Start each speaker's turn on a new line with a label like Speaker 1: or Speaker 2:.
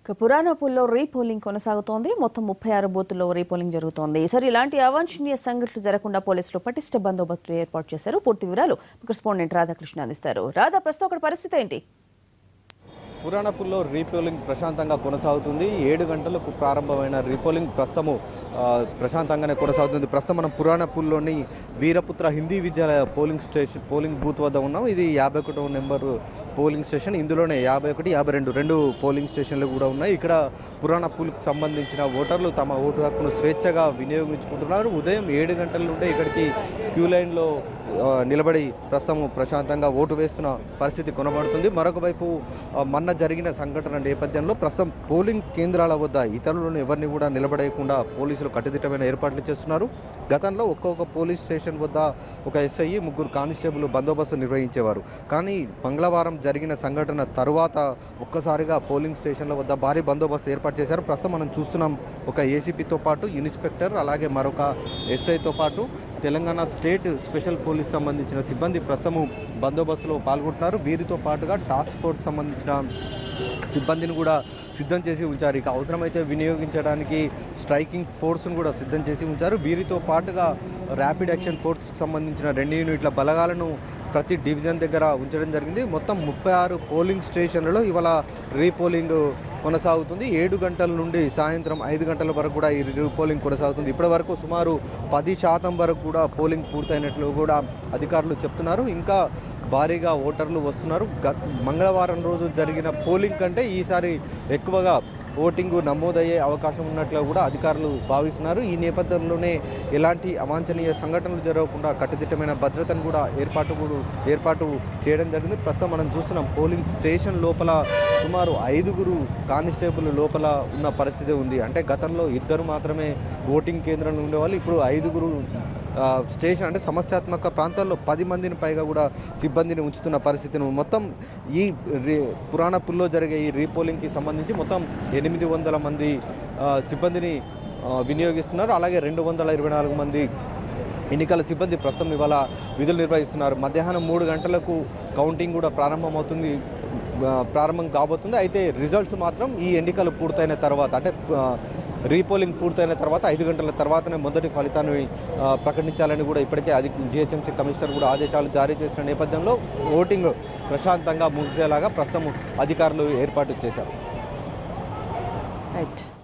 Speaker 1: ఇక పురాణపూల్లో రీపోలింగ్ కొనసాగుతోంది మొత్తం ముప్పై ఆరు బూతుల్లో రీపోలింగ్ జరుగుతోంది ఈసారి ఇలాంటి అవాంఛనీయ సంఘటనలు జరగకుండా పోలీసులు పటిష్ట బందోబస్తు ఏర్పాటు చేశారు పూర్తి వివరాలు కరెస్పాండెంట్ రాధాకృష్ణ అందిస్తారు రాధా ప్రస్తుతం అక్కడ పరిస్థితి ఏంటి
Speaker 2: పురాణపూర్లో రీపోలింగ్ ప్రశాంతంగా కొనసాగుతుంది ఏడు గంటలకు ప్రారంభమైన రీపోలింగ్ ప్రస్తుతము ఆ, ప్రశాంతంగానే కొనసాగుతుంది ప్రస్తుతం మనం పురాణపూర్లోని Veeraputra Hindi Vidyalaya polling station polling booth వద్ద ఉన్నాం ఇది యాభై ఒకటో నెంబర్ పోలింగ్ స్టేషన్ ఇందులోనే యాభై ఒకటి యాభై రెండు రెండు పోలింగ్ స్టేషన్లు కూడా ఉన్నాయి ఇక్కడ పురాణపూల్కి సంబంధించిన ఓటర్లు తమ ఓటు హక్కును స్వేచ్ఛగా వినియోగించుకుంటున్నారు ఉదయం ఏడు గంటల నుండే ఇక్కడికి క్యూ లైన్లో ఆ, నిలబడి ప్రస్తుతం ప్రశాంతంగా ఓటు వేస్తున్న పరిస్థితి కొనబడుతుంది మరొక వైపు ఆ, మొన్న జరిగిన సంఘటన నేపథ్యంలో ప్రస్తుతం పోలింగ్ కేంద్రాల వద్ద ఇతరులను ఎవరిని కూడా నిలబడేయకుండా పోలీసులు కట్టుదిట్టమైన ఏర్పాట్లు చేస్తున్నారు గతంలో ఒక్కొక్క పోలీస్ స్టేషన్ వద్ద ఒక ఎస్ఐ ముగ్గురు కానిస్టేబుల్ బందోబస్తు నిర్వహించేవారు కానీ మంగళవారం జరిగిన సంఘటన తరువాత ఒక్కసారిగా పోలింగ్ స్టేషన్ల వద్ద భారీ బందోబస్తు ఏర్పాటు చేశారు ప్రస్తుతం మనం చూస్తున్నాం ఒక ఏసీపీతో పాటు ఇన్స్పెక్టర్ అలాగే మరొక ఎస్ఐతో పాటు తెలంగాణ స్టేట్ స్పెషల్ పోలీస్ సంబంధించిన సిబ్బంది ప్రస్తుతం బందోబస్తులో పాల్గొంటున్నారు వీరితో పాటుగా టాస్క్ ఫోర్స్ సంబంధించిన సిబ్బందిని కూడా సిద్ధం చేసి ఉంచారు ఇక అవసరమైతే వినియోగించడానికి స్ట్రైకింగ్ ఫోర్స్ను కూడా సిద్ధం చేసి ఉంచారు వీరితో పాటుగా ర్యాపిడ్ యాక్షన్ ఫోర్స్కి సంబంధించిన రెండు యూనిట్ల బలగాలను ప్రతి డివిజన్ దగ్గర ఉంచడం జరిగింది మొత్తం ముప్పై ఆరు పోలింగ్ స్టేషన్లలో ఇవాళ రీపోలింగ్ కొనసాగుతుంది ఏడు గంటల నుండి సాయంత్రం ఐదు గంటల వరకు కూడా ఈ రీపోలింగ్ కొనసాగుతుంది ఇప్పటి వరకు సుమారు పది శాతం వరకు కూడా పోలింగ్ పూర్తయినట్లు కూడా అధికారులు చెప్తున్నారు ఇంకా భారీగా ఓటర్లు వస్తున్నారు గత మంగళవారం రోజు జరిగిన పోలింగ్ కంటే ఈసారి ఎక్కువగా ఓటింగ్ నమోదయ్యే అవకాశం ఉన్నట్లు కూడా అధికారులు భావిస్తున్నారు ఈ నేపథ్యంలోనే ఎలాంటి అవాంఛనీయ సంఘటనలు జరగకుండా కట్టుదిట్టమైన భద్రతను కూడా ఏర్పాటు కూడా- ఏర్పాటు చేయడం జరిగింది ప్రస్తుతం మనం చూస్తున్నాం పోలింగ్ స్టేషన్ లోపల సుమారు ఐదుగురు కానిస్టేబుల్ లోపల ఉన్న పరిస్థితి ఉంది అంటే గతంలో ఇద్దరు మాత్రమే ఓటింగ్ కేంద్రంలో ఉండేవాళ్ళు ఇప్పుడు ఐదుగురు ఆ, స్టేషన్ అంటే సమస్యాత్మక ప్రాంతాల్లో పది మందిని పైగా కూడా సిబ్బందిని ఉంచుతున్న పరిస్థితిని మొత్తం ఈ రీ పురాణపుల్లో జరిగే ఈ రీపోలింగ్కి సంబంధించి మొత్తం ఎనిమిది వందల మంది ఆ, సిబ్బందిని ఆ, వినియోగిస్తున్నారు అలాగే రెండు వందల ఇరవై నాలుగు మంది ఎన్నికల సిబ్బంది ప్రస్తుతం ఇవాళ విధులు నిర్వహిస్తున్నారు మధ్యాహ్నం మూడు గంటలకు కౌంటింగ్ కూడా ప్రారంభమవుతుంది ఆ, ప్రారంభం కాబోతుంది అయితే రిజల్ట్స్ మాత్రం ఈ ఎన్నికలు పూర్తయిన తర్వాత అంటే ఆ, రీపోలింగ్ పూర్తయిన తర్వాత ఐదు గంటల తర్వాతనే మొదటి ఫలితాన్ని ఆ, ప్రకటించాలని కూడా ఇప్పటికే అది జిహెచ్ఎంసీ కమిషనర్ కూడా ఆదేశాలు జారీ చేసిన నేపథ్యంలో ఓటింగ్ ప్రశాంతంగా ముగిసేలాగా ప్రస్తుతం అధికారులు ఏర్పాటు చేశారు
Speaker 1: రైట్